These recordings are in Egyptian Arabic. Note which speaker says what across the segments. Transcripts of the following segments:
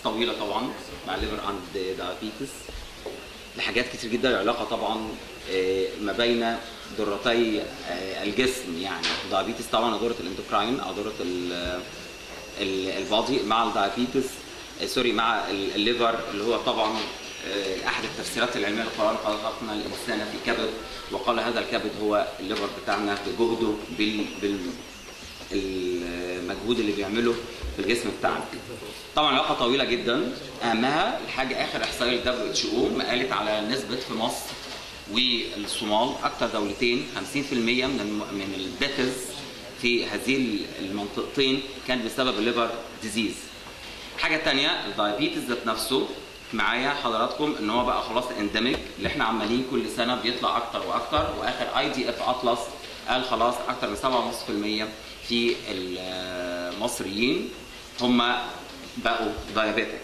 Speaker 1: طويله طبعا مع الليفر اند دايابيتس لحاجات كتير جدا علاقه طبعا آه، ما بين ذرتي آه، الجسم يعني دايابيتس طبعا ذره الاندوكراين او ذره ال- ال- البادي مع الدايابيتس آه، سوري مع ال- الليفر اللي هو طبعا آه، احد التفسيرات العلميه للقران خلقنا الانسان في كبد وقال هذا الكبد هو الليفر بتاعنا بجهده بال بال المجهود اللي بيعمله في الجسم بتاعنا. طبعا علاقه طويله جدا اهمها الحاجه اخر احصائيه للدبليو اتش او ما قالت على نسبه في مصر والصومال اكثر دولتين 50% من الم... من الديثز في هذه المنطقتين كان بسبب الليفر ديزيز. حاجه تانية الدايابيتس ذات نفسه معايا حضراتكم ان هو بقى خلاص اندمج اللي احنا عمالين كل سنه بيطلع اكتر واكتر واخر اي دي اف اطلس قال خلاص اكتر من 7.5% في المصريين هم بقوا دايابيتك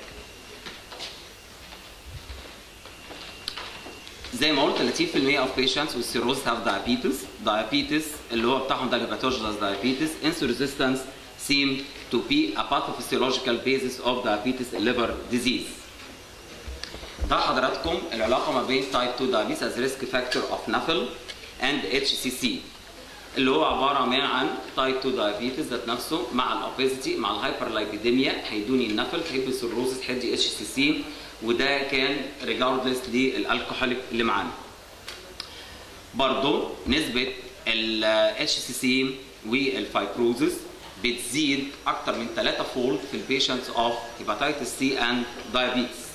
Speaker 1: زي ما قلت 30% of patients with cirrhosis have diabetes diabetes اللي هو بتاعهم ده hepatogenous diabetes insulin resistance seem to be a pathophysiological basis of diabetes liver disease ده حضراتكم العلاقه ما بين type 2 diabetes as risk factor of NAFL and HCC اللي هو عباره عن عن تايب 2 دايابيتس ذات نفسه مع الاوبيزيتي مع الهايبرلايبيديميا هيدوني النفل هيدي السيروزس هيدي اتش سي سي وده كان ريجاردلس للالكحوليك اللي معانا. برضه نسبه الاتش سي سي والفايبروزس بتزيد اكتر من 3 فولد في البيشنتس اوف هيباتيتس سي اند دايابيتس.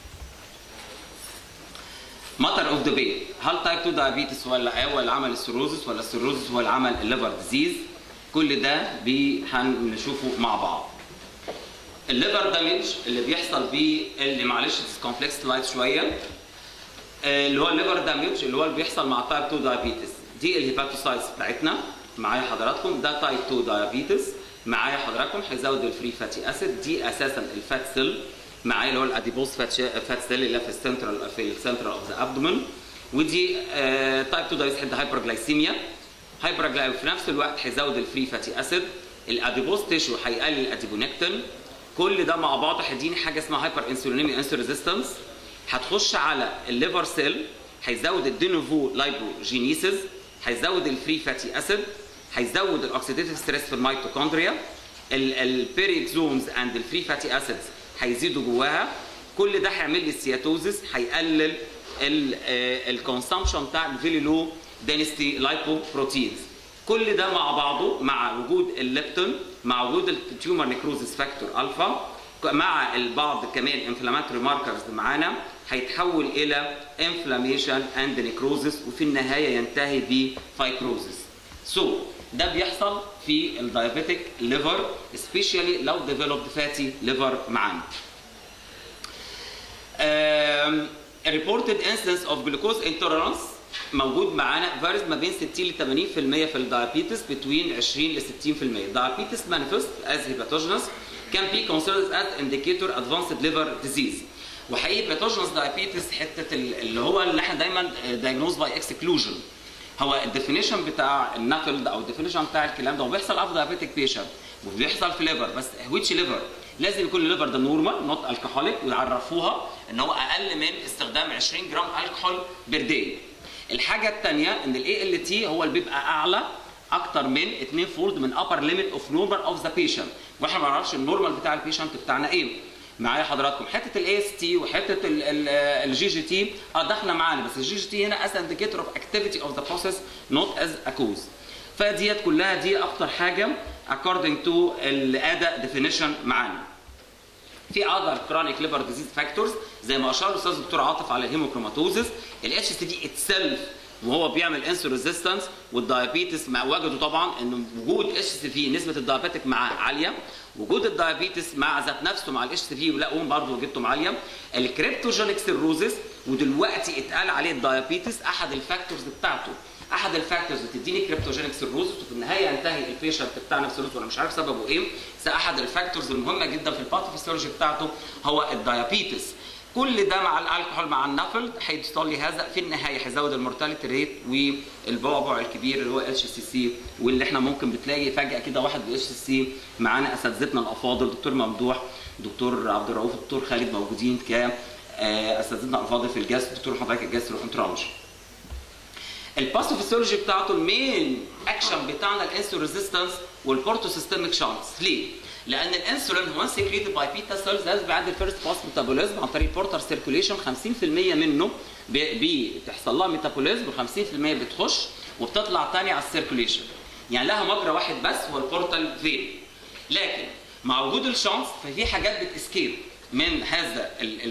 Speaker 1: ماتر اوف ديبيت هل تايب 2 دايابيتس ولا هو اللي عمل السيروزس ولا السيروزس هو اللي عمل الليفر ديزيز كل ده بي- هنشوفه مع بعض الليفر دامج اللي بيحصل بيه اللي معلش كومبلكس سلايد شويه آه، اللي هو الليفر دامج اللي هو اللي بيحصل مع تايب 2 دايابيتس دي الهيباتوسايتس بتاعتنا معايا حضراتكم ده تايب 2 دايابيتس معايا حضراتكم هيزود الفري فاتي اسيد دي اساسا الفات سيل معايا اللي هو الاديبوز فات فات سيل اللي هي في السنترال في السنترال اوف ذا ابدومن ودي تايب 2 دايابيتس هيدي هايبرجلايسيميا هايبرجلاي في نفس الوقت هيزود الفري فاتي اسيد الاديبوز تيشو هيقلل الاديبونكتين كل ده مع بعض هيديني حاجه اسمها هايبر انسولينيميا انسول ريزيستنس هتخش على الليفر سيل هيزود الدينوفو لايبوجينيسيس هيزود الفري فاتي اسيد هيزود الاكسيديتيف ستريس في الميتوكوندريا البيريكزومز اند الفري فاتي اسيدز هيزيدوا جواها كل ده هيعمل لي السياتوزس هيقلل الكونسامشن بتاع الفيري لو دينستي لايبو بروتينز كل ده مع بعضه مع وجود الليبتون مع وجود التيومر نيكروزس فاكتور الفا مع البعض كمان انفلاماتوري ماركرز معانا هيتحول الى انفلاميشن اند نيكروزس وفي النهايه ينتهي بفايكروزس سو so, ده بيحصل في الدايابيتيك ليفر سبيشالي لو ديفلوبد فاتي ليفر معانا reported incidence of glucose intolerance موجود معانا فارز ما بين 60 ل 80% في الدايابيتس بين 20 ل 60% diabetes manifest as hepatogenous can be considered as indicator advanced liver disease وحقيقه hepatogenous diabetes حته اللي هو اللي احنا دايما diagnosed by exclusion هو الديفينيشن بتاع النافلد او الديفينيشن بتاع الكلام ده وبيحصل في دايابيتك بيشنت وبيحصل في ليفر بس ويتش ليفر لازم يكون الليفر ده نورمال نوت الكحوليك ويعرفوها ان هو اقل من استخدام 20 جرام الكحول بير داي الحاجه الثانيه ان الاي ال تي هو اللي بيبقى اعلى اكتر من 2 فولد من upper limit of normal of the patient واحنا ما نعرفش النورمال بتاع البيشنت بتاعنا ايه معايا حضراتكم حته الاي اس تي وحته الجي جي تي اه داخله معانا بس الجي جي تي هنا از انديكيتور اوف اكتيفيتي اوف ذا بروسيس نوت از ا كوز فديت كلها دي اكتر حاجه according to الاداء ديفينيشن معانا في اذر كرونيك ليفر ديزيز فاكتورز زي ما اشار الاستاذ الدكتور عاطف على الهيموكروماتوزس الاتش سي دي اتسلف وهو بيعمل انسول ريزيستنس والدايابيتس مع وجدوا طبعا ان وجود اتش سي في نسبه الدايابيتك معاه عاليه وجود الدايابيتس مع ذات نفسه مع الاتش سي في ولقوهم برضه وجدتهم عاليه الكريبتوجينيك سيروزس ودلوقتي اتقال عليه الدايابيتس احد الفاكتورز بتاعته احد الفاكتورز بتديني كريبتوجينيك سيروزس وفي النهايه ينتهي البيشنت بتاعنا بسيروز وانا مش عارف سببه ايه بس احد الفاكتورز المهمه جدا في الباثوفيسيولوجي بتاعته هو الدايابيتس كل ده مع الالكحول مع النفل هيحصل لي هذا في النهايه هيزود المورتاليتي ريت والبعبع الكبير اللي هو اتش سي سي واللي احنا ممكن بتلاقي فجاه كده واحد باتش سي سي معانا اساتذتنا الافاضل دكتور ممدوح دكتور عبد الرؤوف الدكتور خالد موجودين ك آه، اساتذتنا الافاضل في الجاس دكتور حضرتك الجاسترو انترولوجي الباثوفيسيولوجي بتاعته المين اكشن بتاعنا الانسولين ريزيستنس والبورتو سيستميك شانس ليه؟ لان الانسولين هو سيكريتد باي بيتا سيلز لازم بيعدي الفيرست باس ميتابوليزم عن طريق البورتر سيركوليشن 50% منه بي- بي- بتحصل لها ميتابوليزم و50% بتخش وبتطلع تاني على السيركوليشن يعني لها مجرى واحد بس هو البورتال فين لكن مع وجود الشانس ففي حاجات بتسكيب من هذا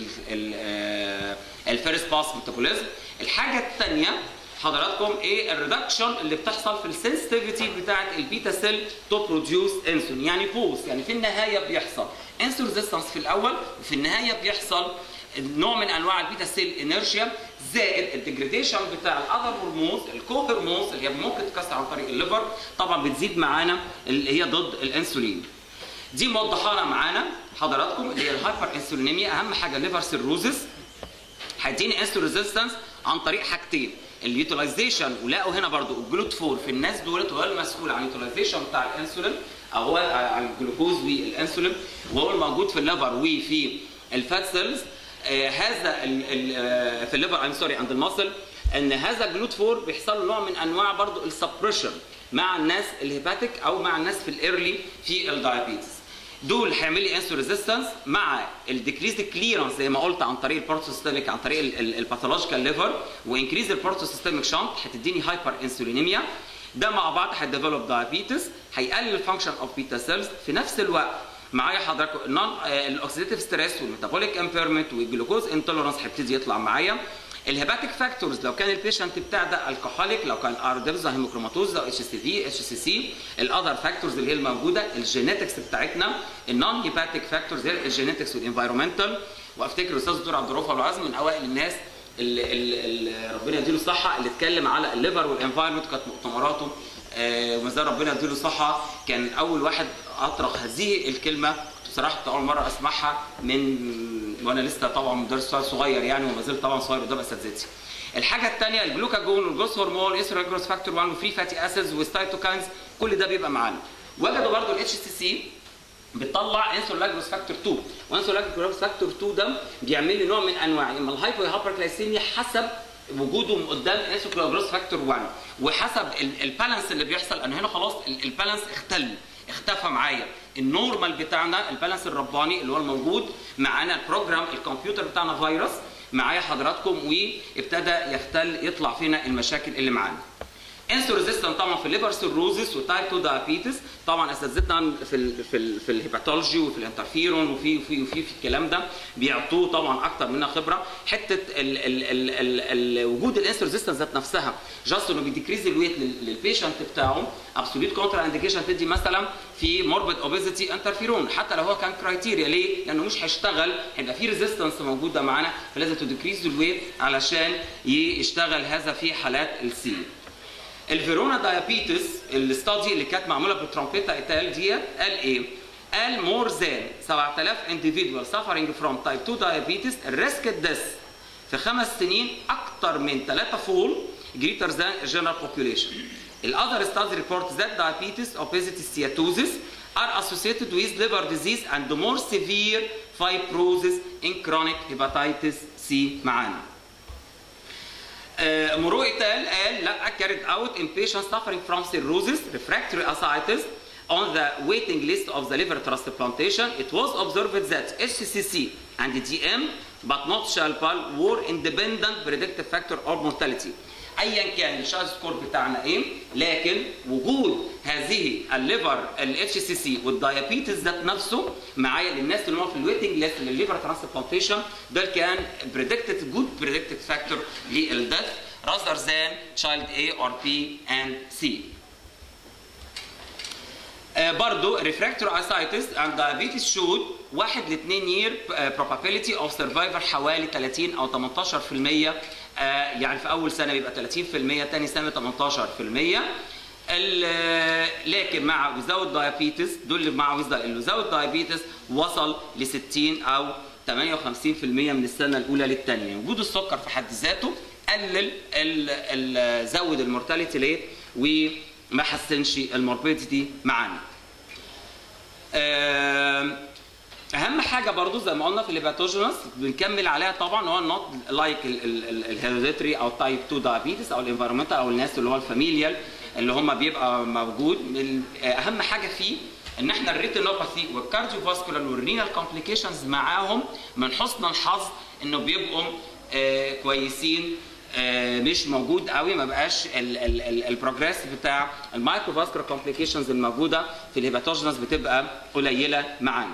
Speaker 1: الفيرست باس ميتابوليزم الحاجه الثانيه حضراتكم ايه الريدكشن اللي بتحصل في السنسيتيفيتي بتاعه البيتا سيل تو بروديوس انسولين يعني بوز يعني في النهايه بيحصل انسولين ريزيستنس في الاول وفي النهايه بيحصل نوع من انواع البيتا سيل انيرشيا زائد الديجريديشن بتاع الاذر هرمونز الكو هرمونز اللي هي ممكن تكسر عن طريق الليفر طبعا بتزيد معانا اللي هي ضد الانسولين دي موضحانا معانا حضراتكم اللي هي الهايبر انسولينيميا اهم حاجه الليفر سيروزس هيديني انسولين ريزيستنس عن طريق حاجتين اليوتيلايزيشن ولقوا هنا برضو الجلوت فور في الناس دولت هو المسؤول عن اليوتيلايزيشن بتاع الانسولين او هو عن الجلوكوز والانسولين وهو الموجود في الليفر وفي الفات سيلز آه هذا ال ال آه في الليفر ايم سوري عند المصل ان هذا الجلوت فور بيحصل له نوع من انواع برضو السبريشن مع الناس الهيباتيك او مع الناس في الايرلي في الدايابيتس دول هيعمل لي انسو ريزيستنس مع الديكريز كليرنس زي ما قلت عن طريق البورتو سيستميك عن طريق الباثولوجيكال ليفر وانكريز البورتو سيستميك شانت هتديني هايبر انسولينيميا ده مع بعض هيديفلوب دايابيتس هيقلل الفانكشن اوف بيتا سيلز في نفس الوقت معايا حضراتكم النون الاوكسيديتيف ستريس والميتابوليك امبيرمنت والجلوكوز انتولرنس هيبتدي يطلع معايا الهيباتيك فاكتورز لو كان البيشنت بتاع ده الكحوليك لو كان اردبزا هيموكروماتوز او اتش سي في اتش سي سي الاذر فاكتورز اللي هي الموجوده الجينيتكس بتاعتنا النون هيباتيك فاكتورز هي الجينيتكس والانفايرمنتال وافتكر الاستاذ الدكتور عبد الرؤوف ابو العزم من اوائل الناس اللي, اللي ربنا يديله الصحه اللي اتكلم على الليفر والانفايرمنت كانت مؤتمراته آه وما زال ربنا يديله الصحه كان اول واحد اطرق هذه الكلمه كنت بصراحه كنت اول مره اسمعها من وانا لسه طبعا مدرس صغير يعني وما زلت طبعا صغير قدام اساتذتي. الحاجه الثانيه الجلوكاجون والجروس هرمون الاستروجين جروس فاكتور 1 وفري فاتي اسيدز والستايتوكاينز كل ده بيبقى معانا. وجدوا برضو الاتش سي سي بتطلع انسولاجروس فاكتور 2 وانسولاجروس فاكتور 2 ده بيعمل لي نوع من انواع اما الهايبو هايبركلايسيميا حسب وجوده قدام انسولاجروس فاكتور 1 وحسب البالانس اللي بيحصل انا هنا خلاص البالانس اختل اختفى معايا النورمال بتاعنا البالانس الرباني اللي هو الموجود معانا البروجرام الكمبيوتر بتاعنا فيروس معايا حضراتكم وابتدى يختل يطلع فينا المشاكل اللي معانا انسو ريزيستنت طبعا في الليفر سيروزس وتايب 2 دايابيتس طبعا اساتذتنا في ال في ال في الهيباتولوجي وفي الانترفيرون وفي وفي وفي في الكلام ده بيعطوه طبعا اكتر منها خبره حته ال ال ال ال ال وجود الانسو ريزيستنس ذات نفسها جاست انه بيديكريز الويت للبيشنت بتاعه ابسوليت كونترا انديكيشن تدي مثلا في موربيد اوبيزيتي انترفيرون حتى لو هو كان كرايتيريا ليه؟ لانه مش هيشتغل هيبقى في ريزيستنس موجوده معانا فلازم تديكريز الويت علشان يشتغل هذا في حالات السي الفيرونا دايابيتس الاستادي اللي كانت معموله بترومبيتا ايتال ديت قال ايه؟ قال مور ذان 7000 individual suffering from type 2 diabetes risk death في خمس سنين اكثر من 3 فول greater than general population. Other studies report that diabetes, obesity, steatosis are associated with liver disease and more severe fibrosis in chronic hepatitis C معانا. Uh, Moreau et al. قال لا carried out in patients suffering from cirrhosis, refractory ascites on the waiting list of the liver transplantation. It was observed that HCC and DM but not SHALPAL were independent predictive factor of mortality. ايا كان الشارج سكور بتاعنا ايه لكن وجود هذه الليفر الاتش سي سي والدايابيتس ذات نفسه معايا للناس اللي هم في الويتنج ليست للليفر ترانسبلانتيشن ده كان بريدكتد جود بريدكتد فاكتور للدث rather than child A or B and C. آه برضو refractory ascites and diabetes showed 1 ل 2 year probability of survivor حوالي 30 او 18% آه يعني في اول سنه بيبقى 30% ثاني سنه 18% لكن مع without diabetes دول اللي مع without diabetes وصل ل 60 او 58% من السنه الاولى للثانيه وجود السكر في حد ذاته قلل ال ال زود المورتاليتي ريت وما حسنش الموربيديتي معانا اهم حاجه برضو زي ما قلنا في الهيباتوجينس بنكمل عليها طبعا هو النوت لايك الهيريديتري او تايب 2 دايابيتس او الانفيرمنتال او الناس اللي هو الفاميليال اللي هم بيبقى موجود من اهم حاجه فيه ان احنا الريتينوباثي والكارديو فاسكولار والرينال كومبليكيشنز معاهم من حسن الحظ انه بيبقوا آه كويسين آه مش موجود قوي ما بقاش البروجريس بتاع المايكرو فاسكولار كومبليكيشنز الموجوده في الهيباتوجينس بتبقى قليله معانا.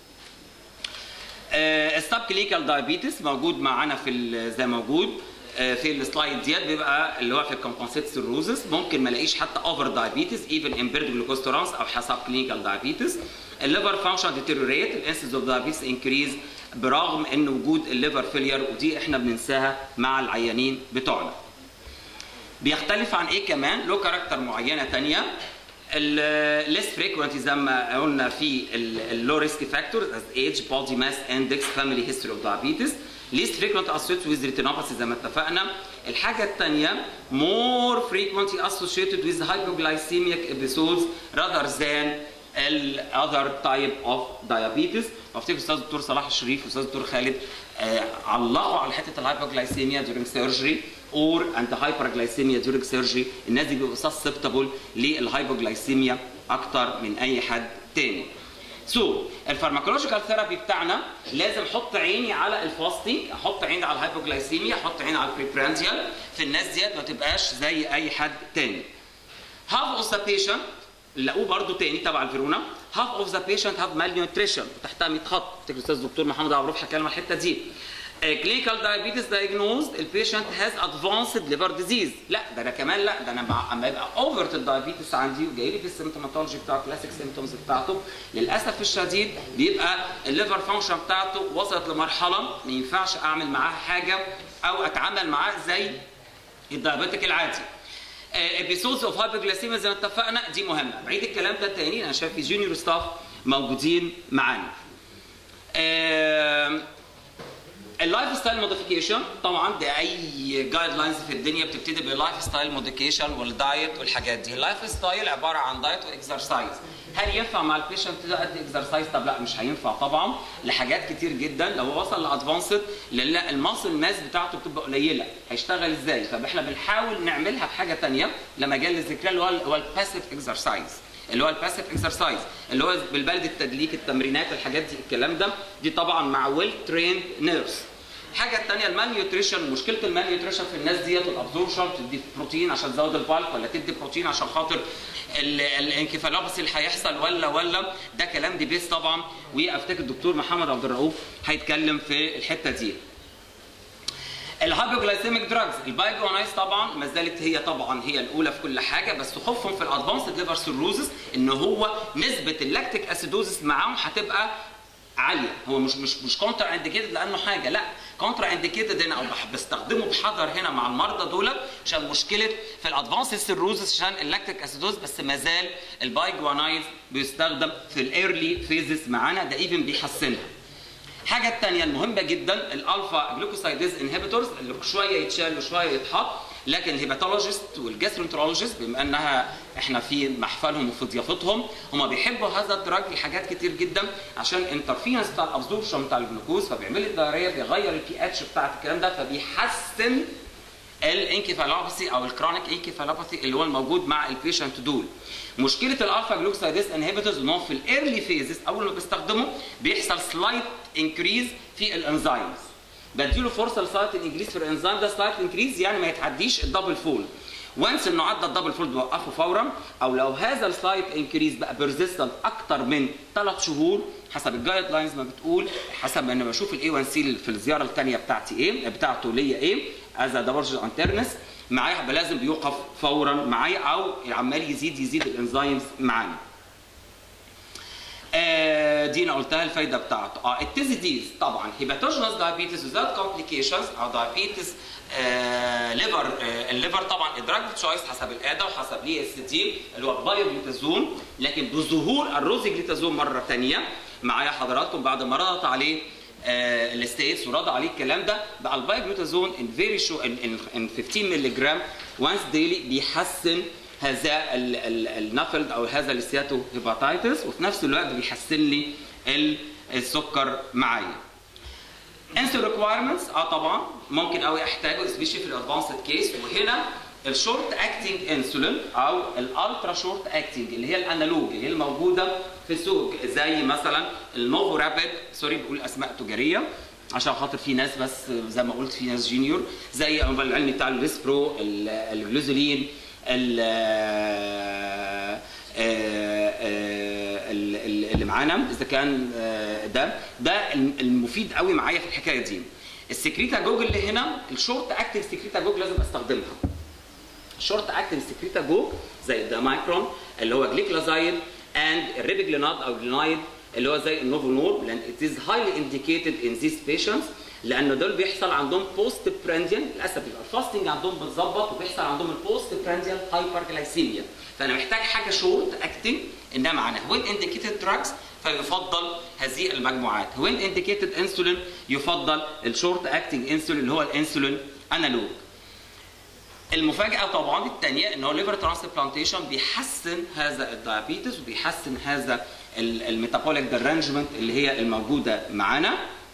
Speaker 1: السب كلينيكال دايابيتس موجود معانا في زي موجود في السلايد ديت بيبقى اللي هو في الكومبنسيت سيروزس ممكن ما الاقيش حتى اوفر دايابيتس ايفن امبيرد جلوكوز تورانس او حسب كلينيكال دايابيتس الليفر فانكشن ديتيريوريت الانسيس اوف دايابيتس انكريز برغم ان وجود الليفر فيلير ودي احنا بننساها مع العيانين بتوعنا بيختلف عن ايه كمان له كاركتر معينه ثانيه الليس فريكوينتي زي ما قلنا في اللو ريسك فاكتورز از ايج بودي ماس اندكس فاميلي هيستوري اوف دايابيتس least frequent associated with retinopathy زي ما اتفقنا الحاجة الثانية more frequently associated with hypoglycemic episodes rather than ال other type of diabetes وافتكر الاستاذ الدكتور صلاح الشريف والاستاذ الدكتور خالد آه علقوا على حته الهايبوجلايسيميا during surgery or and hyperglycemia during surgery الناس دي بيبقوا susceptible للهايبوجلايسيميا اكتر من اي حد تاني سو so, الفارماكولوجيكال ثيرابي بتاعنا لازم احط عيني على الفاستنج احط عيني على الهايبوجلايسيميا احط عيني على البريبرانديال في الناس ديت ما تبقاش زي اي حد تاني half اوف ذا بيشنت لقوه برضو تاني تبع الفيرونا half اوف ذا بيشنت هاف مال نيوتريشن تحتها 100 خط افتكر الاستاذ الدكتور محمد عبد الرؤوف حكى لنا الحته دي كلينيكال دايابيتس دايجنوزد البيشنت هاز ادفانسد ليفر ديزيز لا ده انا كمان لا ده انا اما يبقى اوفرت الدايابيتس عندي وجاي لي في السيمتوماتولوجي بتاع الكلاسيك سيمتومز بتاعته للاسف الشديد بيبقى الليفر فانكشن بتاعته وصلت لمرحله ما ينفعش اعمل معاها حاجه او اتعامل معاه زي الدايابيتك العادي ابيسودز اوف هايبوجلايسيميا زي ما اتفقنا دي مهمه بعيد الكلام ده تاني انا شايف في جونيور ستاف موجودين معانا اللايف ستايل موديفيكيشن طبعا ده اي جايد لاينز في الدنيا بتبتدي باللايف ستايل موديفيكيشن والدايت والحاجات دي اللايف ستايل عباره عن دايت واكسرسايز هل ينفع مع البيشنت ده قد اكسرسايز طب لا مش هينفع طبعا لحاجات كتير جدا لو وصل لادفانسد لا الماسل ماس بتاعته بتبقى قليله هيشتغل ازاي طب احنا بنحاول نعملها بحاجه ثانيه لما جال الذكر اللي هو الباسيف اكسرسايز اللي هو الباسيف اكسرسايز اللي هو بالبلد التدليك التمرينات الحاجات دي الكلام ده دي طبعا مع ويل تريند نيرس الحاجه الثانيه المال نيوتريشن مشكله المال نيوتريشن في الناس ديت الابزوربشن تدي بروتين عشان تزود البالك ولا تدي بروتين عشان خاطر الانكفالوباثي اللي هيحصل ولا ولا ده كلام دي بيس طبعا وافتكر الدكتور محمد عبد الرؤوف هيتكلم في الحته دي الهايبوجلايسيميك دراجز البايجونايز طبعا ما زالت هي طبعا هي الاولى في كل حاجه بس خوفهم في الادفانسد ليفر سيروزس ان هو نسبه اللاكتيك اسيدوزس معاهم هتبقى عاليه هو مش مش مش كونتر انديكيتد لانه حاجه لا كونتر انديكيتد هنا او بستخدمه بحذر هنا مع المرضى دول عشان مشكله في الادفانس سيروزس عشان اللاكتيك اسيدوز بس ما زال البايجوانايز بيستخدم في الايرلي فيزز معانا ده ايفن بيحسنها الحاجه الثانيه المهمه جدا الالفا جلوكوسايديز انهبيتورز اللي شويه يتشال وشويه يتحط لكن الهيباتولوجيست والجاسترونترولوجيست بما انها احنا في محفلهم وفي ضيافتهم هم بيحبوا هذا الدراج لحاجات كتير جدا عشان انترفيرنس بتاع الابزوربشن بتاع الجلوكوز فبيعمل الدايريه بيغير البي اتش بتاعت الكلام ده فبيحسن الانكيفالوباثي او الكرونيك انكيفالوباثي اللي هو الموجود مع البيشنت دول مشكله الالفا جلوكسايديز انهبيتورز ان هو في الايرلي فيزز اول ما بيستخدمه بيحصل سلايت انكريز في الانزيمز بديله فرصه لسلايت انكريز في الانزيم ده سلايت انكريز يعني ما يتعديش الدبل فول وانس انه عدى الدبل فول بيوقفه فورا او لو هذا السلايت انكريز بقى بيرزيستنت اكتر من ثلاث شهور حسب الجايد لاينز ما بتقول حسب ما انا بشوف الاي 1 سي في الزياره الثانيه بتاعتي ايه بتاعته ليا ايه از دبرج انترنس معايا يبقى لازم بيوقف فورا معايا او عمال يزيد يزيد الانزيمز معانا آه دي انا قلتها الفايده بتاعته اه التيزيديز طبعا هيباتوجينس دايابيتس وزاد كومبليكيشنز او دايابيتس آه ليفر آه الليفر طبعا الدراج تشويس حسب الادى وحسب لي اس دي اللي هو البايوجليتازون لكن بظهور الروزيجليتازون مره ثانيه معايا حضراتكم بعد ما رضت عليه آه الستيتس ورضى عليه الكلام ده بقى البايوجليتازون ان فيري شو ان 15 مللي جرام وانس ديلي بيحسن هذا النفلد او هذا الستياتو هيباتايتس وفي نفس الوقت بيحسن لي السكر معايا انسول ريكوايرمنتس اه طبعا ممكن قوي احتاجه سبيشال في الادفانسد كيس وهنا الشورت اكتنج انسولين او الالترا شورت اكتنج اللي هي الانالوج اللي هي الموجوده في السوق زي مثلا النوفو رابيد سوري بقول اسماء تجاريه عشان خاطر في ناس بس زي ما قلت في ناس جينيور زي العلمي بتاع الريسبرو الجلوزولين اللي معانا اذا كان ده ده المفيد قوي معايا في الحكايه دي السكريتا جوج اللي هنا الشورت اكتنج سكريتا جوج لازم استخدمها الشورت اكتنج سكريتا جوج زي الدامايكرون اللي هو جليكلازايد اند الريبيجلينات او جلينايد اللي هو زي النوفونور لان it is highly indicated in these patients لان دول بيحصل عندهم بوست برانديال للاسف بيبقى الفاستنج عندهم بتظبط وبيحصل عندهم البوست برانديال هايبر جلايسيميا فانا محتاج حاجه شورت اكتنج انها معانا وين انديكيتد دراجز فيفضل هذه المجموعات وين انديكيتد انسولين يفضل الشورت اكتنج انسولين اللي هو الانسولين انالوج المفاجاه طبعا الثانيه ان هو ليفر ترانسبلانتيشن بيحسن هذا الدايابيتس وبيحسن هذا الميتابوليك ديرانجمنت اللي هي الموجوده معانا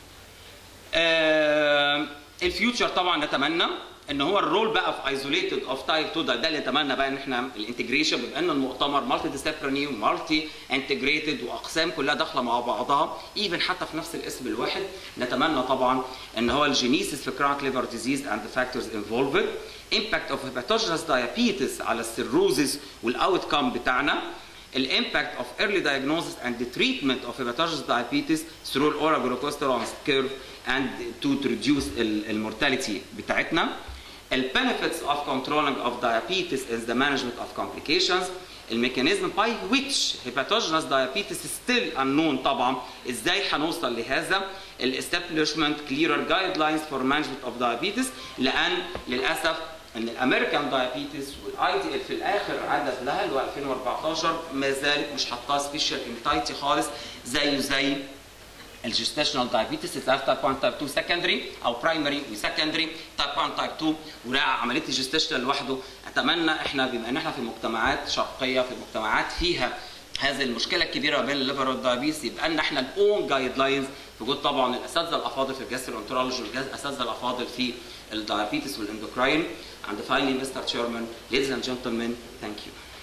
Speaker 1: آه الفيوتشر طبعا نتمنى ان هو الرول بقى في ايزوليتد اوف تايب 2 ده, ده اللي نتمنى بقى ان احنا الانتجريشن بما ان المؤتمر مالتي ديسيبليني ومالتي انتجريتد واقسام كلها داخله مع بعضها ايفن حتى في نفس الاسم الواحد نتمنى طبعا ان هو الجينيسيس في كرونيك ليفر ديزيز اند فاكتورز انفولفد امباكت اوف هيباتوجينس دايابيتس على السيروزز والاوت كام بتاعنا الامباكت اوف early diagnosis and the treatment of hepatogenous diabetes through oral glucose tolerance curve and to reduce المورتاليتي بتاعتنا البنفيتس of controlling of diabetes is the management of complications الميكانيزم by which hepatogenous diabetes is still unknown طبعا ازاي هنوصل لهذا الاستابليشمنت clearer guidelines for management of diabetes لان للاسف ان الامريكان دايابيتس والاي دي ال في الاخر عدد لها اللي هو 2014 ما زالت مش حاطاه سبيشال انتايتي خالص زيه زي الجستيشنال دايابيتس تايب 1 تايب 2 سكندري او برايمري وسكندري تايب 1 تايب 2 وده عمليه الجستيشنال لوحده اتمنى احنا بما ان احنا في مجتمعات شرقيه في مجتمعات فيها هذه المشكله الكبيره بين الليفر والدايابيتس يبقى لنا احنا الاون جايد لاينز وجود طبعا الاساتذه الافاضل في الجاسترونترولوجي والاساتذه الافاضل في الدايابيتس والاندوكراين and finally Mr. Chairman ladies and gentlemen thank you